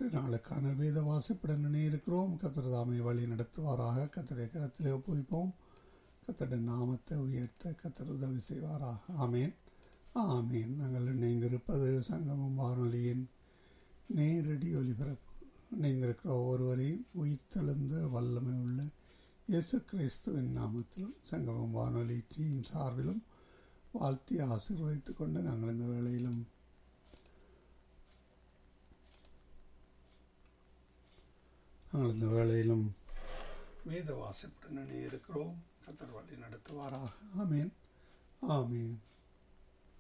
நாளுக்கான வேத வாசிப்புடன் இருக்கிறோம் கத்தர் தாமை வழி நடத்துவாராக கத்தருடைய கரத்திலே ஒப்புவிப்போம் கத்தருடைய நாமத்தை உயர்த்த கத்தர் உதவி செய்வாராக ஆமேன் ஆமேன் நாங்கள் இணைந்திருப்பது சங்கமம் வானொலியின் நேரடி ஒலிபரப்பு இணைந்திருக்கிற ஒவ்வொருவரையும் உயிர்த்தெழுந்த வல்லமை உள்ள இயேசு கிறிஸ்துவின் நாமத்திலும் சங்கமம் வானொலி டீம் சார்பிலும் வாழ்த்தி ஆசீர்வதித்துக் கொண்டு நாங்கள் இந்த வேளையிலும் நாங்கள் இந்த வேளையிலும் வேத வாசிப்புடன் இருக்கிறோம் கத்தர் வழி நடத்துவாராக ஆமேன் ஆமேன்